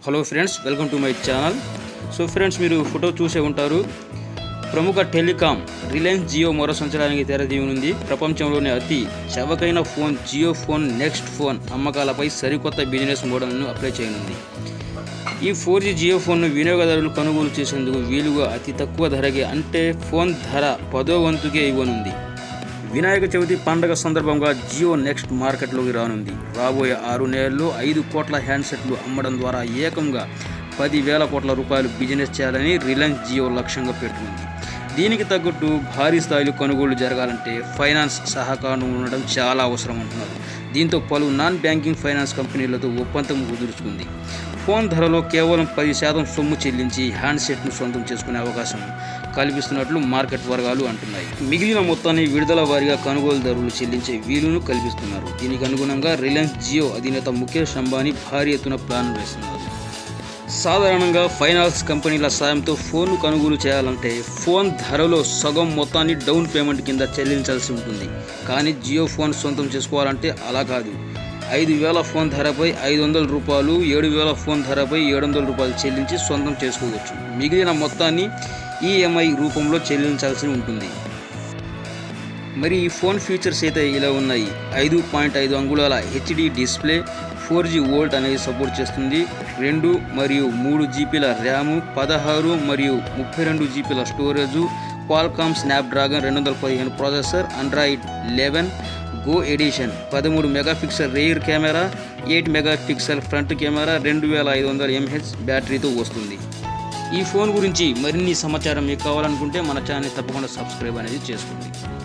hello friends welcome to my channel so friends మీరు photo చూసే ఉంటారు ప్రముఖ టెలికాం రిలయన్స్ జియో మరో సంవత్సరానికి తెరదీయనుంది ప్రపంచంలోనే అతి చవకైన phone Jio phone next phone అమ్మకాలపై సరికొత్త బిజినెస్ మోడల్ను అప్లై చేయనుంది ఈ ఫోర్ జీ జియో ఫోన్ను వినియోగదారులు కొనుగోలు చేసేందుకు వీలుగా అతి తక్కువ ధరకే అంటే ఫోన్ ధర పదో వంతుకే ఇవ్వనుంది వినాయక చవితి పండగ సందర్భంగా జియో నెక్స్ట్ మార్కెట్లోకి రానుంది రాబోయే ఆరు నెలల్లో ఐదు కోట్ల హ్యాండ్సెట్లు అమ్మడం ద్వారా ఏకంగా పదివేల కోట్ల రూపాయలు బిజినెస్ చేయాలని రిలయన్స్ జియో లక్ష్యంగా పెట్టుకుంది దీనికి తగ్గట్టు భారీ స్థాయిలో కొనుగోలు జరగాలంటే ఫైనాన్స్ సహకారం ఉండడం చాలా అవసరం అంటున్నారు దీంతో పలు నాన్ బ్యాంకింగ్ ఫైనాన్స్ కంపెనీలతో ఒప్పందం కుదుర్చుకుంది ఫోన్ ధరలో కేవలం పది శాతం సొమ్ము చెల్లించి హ్యాండ్సెట్ను సొంతం చేసుకునే అవకాశం కల్పిస్తున్నట్లు మార్కెట్ వర్గాలు అంటున్నాయి మిగిలిన మొత్తాన్ని విడుదల వారీగా కొనుగోలుదారులు చెల్లించే వీలును కల్పిస్తున్నారు దీనికి అనుగుణంగా రిలయన్స్ జియో అధినేత ముఖేష్ అంబానీ భారీ ఎత్తున ప్లాన్ వేస్తున్నారు సాధారణంగా ఫైనాన్స్ కంపెనీల సాయంతో ఫోన్ను కొనుగోలు చేయాలంటే ఫోన్ ధరలో సగం మొత్తాన్ని డౌన్ పేమెంట్ కింద చెల్లించాల్సి ఉంటుంది కానీ జియో ఫోన్ సొంతం చేసుకోవాలంటే అలా కాదు ఐదు వేల ఫోన్ ధరపై ఐదు వందల రూపాయలు ఏడు వేల ఫోన్ ధరపై ఏడు వందల రూపాయలు చెల్లించి సొంతం చేసుకోవచ్చు మిగిలిన మొత్తాన్ని ఈఎంఐ రూపంలో చెల్లించాల్సి ఉంటుంది మరి ఈ ఫోన్ ఫీచర్స్ అయితే ఇలా ఉన్నాయి ఐదు పాయింట్ ఐదు అంగుళాల HD display four G VoLTE అనేది సపోర్ట్ చేస్తుంది రెండు మరియు మూడు జీబీల ర్యాము పదహారు మరియు ముప్పై రెండు జీబీల స్టోరేజు క్వాల్కామ్ స్నాప్డ్రాగన్ రెండు వందల పదిహేను processor Android eleven go edition పదమూడు megapixel rear camera eight megapixel front camera రెండు వేల ఐదు వందల ఎంహెచ్ బ్యాటరీతో వస్తుంది ఈ ఫోన్ గురించి మరిన్ని సమాచారం మీకు కావాలనుకుంటే మన ఛానల్ తప్పకుండా సబ్స్క్రైబ్ అనేది చేసుకోండి